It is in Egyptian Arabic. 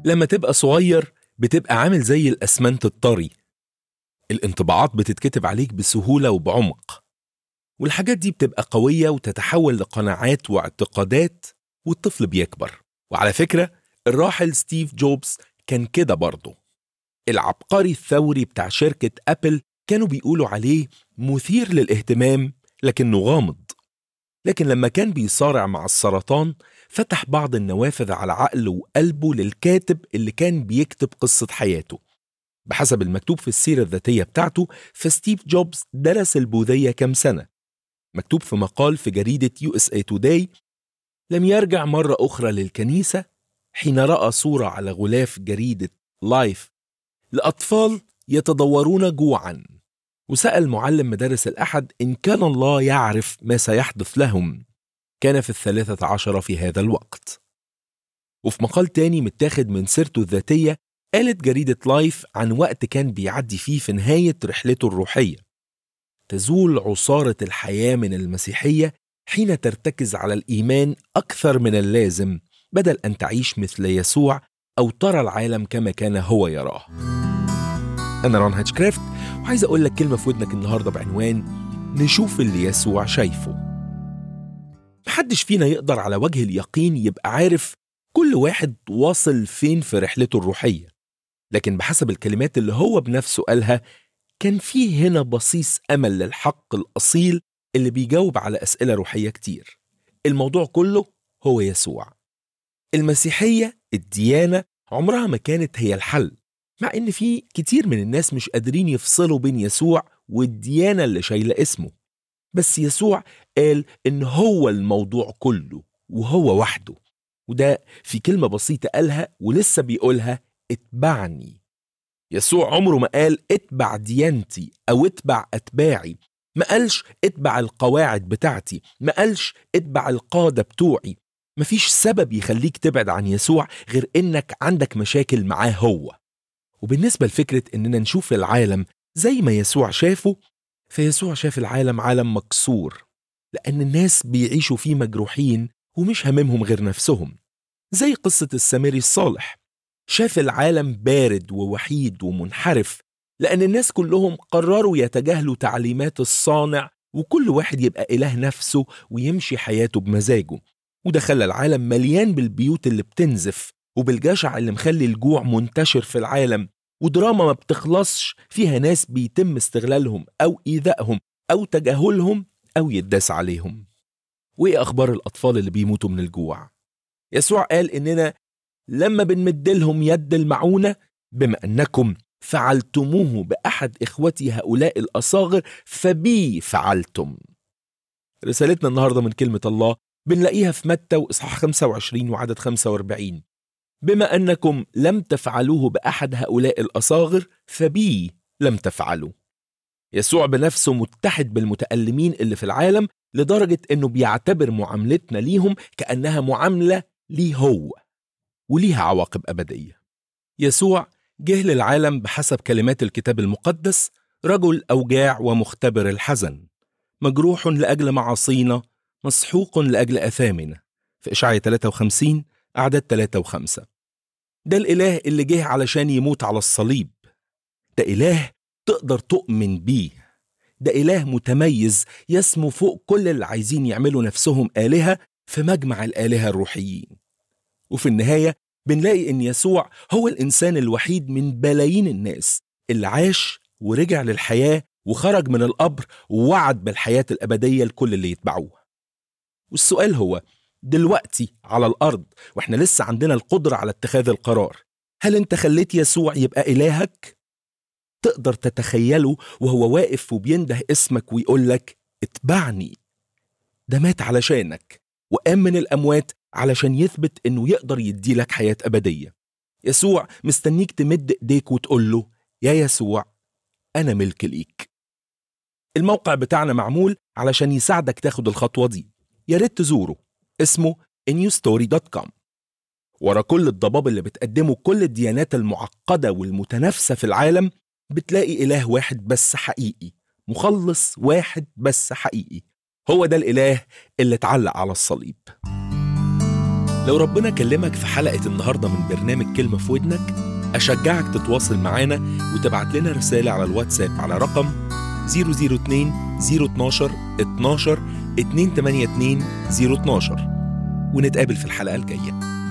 لما تبقى صغير بتبقى عامل زي الأسمنت الطري الانطباعات بتتكتب عليك بسهولة وبعمق والحاجات دي بتبقى قوية وتتحول لقناعات واعتقادات والطفل بيكبر وعلى فكرة الراحل ستيف جوبز كان كده برضه العبقري الثوري بتاع شركة أبل كانوا بيقولوا عليه مثير للاهتمام لكنه غامض لكن لما كان بيصارع مع السرطان فتح بعض النوافذ على عقله وقلبه للكاتب اللي كان بيكتب قصة حياته بحسب المكتوب في السيرة الذاتية بتاعته فستيف جوبز درس البوذية كم سنة مكتوب في مقال في جريدة يو اس اي توداي لم يرجع مرة أخرى للكنيسة حين رأى صورة على غلاف جريدة لايف لأطفال يتضورون جوعا وسأل معلم مدارس الأحد إن كان الله يعرف ما سيحدث لهم كان في الثالثة عشر في هذا الوقت وفي مقال تاني متاخد من سيرته الذاتية قالت جريدة لايف عن وقت كان بيعدي فيه في نهاية رحلته الروحية تزول عصارة الحياة من المسيحية حين ترتكز على الإيمان أكثر من اللازم بدل أن تعيش مثل يسوع أو ترى العالم كما كان هو يراه أنا ران هاتشكرافت وعايز أقول لك كلمة في ودنك النهاردة بعنوان نشوف اللي يسوع شايفه محدش فينا يقدر على وجه اليقين يبقى عارف كل واحد واصل فين في رحلته الروحية لكن بحسب الكلمات اللي هو بنفسه قالها كان فيه هنا بصيص أمل للحق الأصيل اللي بيجاوب على أسئلة روحية كتير الموضوع كله هو يسوع المسيحية الديانة عمرها ما كانت هي الحل مع ان في كتير من الناس مش قادرين يفصلوا بين يسوع والديانة اللي شايلة اسمه بس يسوع قال ان هو الموضوع كله وهو وحده وده في كلمة بسيطة قالها ولسه بيقولها اتبعني يسوع عمره ما قال اتبع ديانتي او اتبع اتباعي ما قالش اتبع القواعد بتاعتي ما قالش اتبع القادة بتوعي مفيش سبب يخليك تبعد عن يسوع غير انك عندك مشاكل معاه هو وبالنسبة لفكرة اننا نشوف العالم زي ما يسوع شافه فيسوع شاف العالم عالم مكسور لأن الناس بيعيشوا فيه مجروحين ومش هممهم غير نفسهم زي قصة السامري الصالح شاف العالم بارد ووحيد ومنحرف لأن الناس كلهم قرروا يتجاهلوا تعليمات الصانع وكل واحد يبقى إله نفسه ويمشي حياته بمزاجه وده خلى العالم مليان بالبيوت اللي بتنزف وبالجشع اللي مخلي الجوع منتشر في العالم ودراما ما بتخلصش فيها ناس بيتم استغلالهم أو إيذائهم أو تجاهلهم أو يداس عليهم وإيه أخبار الأطفال اللي بيموتوا من الجوع؟ يسوع قال إننا لما بنمد لهم يد المعونة بما أنكم فعلتموه بأحد إخوتي هؤلاء الأصاغر فبي فعلتم رسالتنا النهاردة من كلمة الله بنلاقيها في متى وإصحاح 25 وعدد 45 بما أنكم لم تفعلوه بأحد هؤلاء الأصاغر فبي لم تفعلوا يسوع بنفسه متحد بالمتألمين اللي في العالم لدرجة أنه بيعتبر معاملتنا ليهم كأنها معاملة ليه هو وليها عواقب أبدية يسوع جه للعالم بحسب كلمات الكتاب المقدس رجل أوجاع ومختبر الحزن مجروح لأجل معاصينا مسحوق لأجل أثامنا في إشعية 53 أعداد 3 و5 ده الإله اللي جه علشان يموت على الصليب ده إله تقدر تؤمن بيه ده إله متميز يسمو فوق كل اللي عايزين يعملوا نفسهم آلهة في مجمع الآلهة الروحيين وفي النهاية بنلاقي إن يسوع هو الإنسان الوحيد من بلايين الناس اللي عاش ورجع للحياة وخرج من القبر ووعد بالحياة الأبدية لكل اللي يتبعوه والسؤال هو دلوقتي على الأرض وإحنا لسه عندنا القدرة على اتخاذ القرار هل أنت خليت يسوع يبقى إلهك؟ تقدر تتخيله وهو واقف وبينده اسمك ويقول لك اتبعني ده مات علشانك وقام من الأموات علشان يثبت إنه يقدر يدي لك حياة أبدية يسوع مستنيك تمد إيديك وتقول له يا يسوع أنا ملك ليك الموقع بتاعنا معمول علشان يساعدك تاخد الخطوة دي يا ريت تزوره اسمه newstory.com ورا كل الضباب اللي بتقدمه كل الديانات المعقدة والمتنافسة في العالم بتلاقي إله واحد بس حقيقي مخلص واحد بس حقيقي هو ده الإله اللي اتعلق على الصليب لو ربنا كلمك في حلقة النهاردة من برنامج كلمة في ودنك أشجعك تتواصل معانا وتبعت لنا رسالة على الواتساب على رقم 002 012 12 282 012 ونتقابل في الحلقة الجاية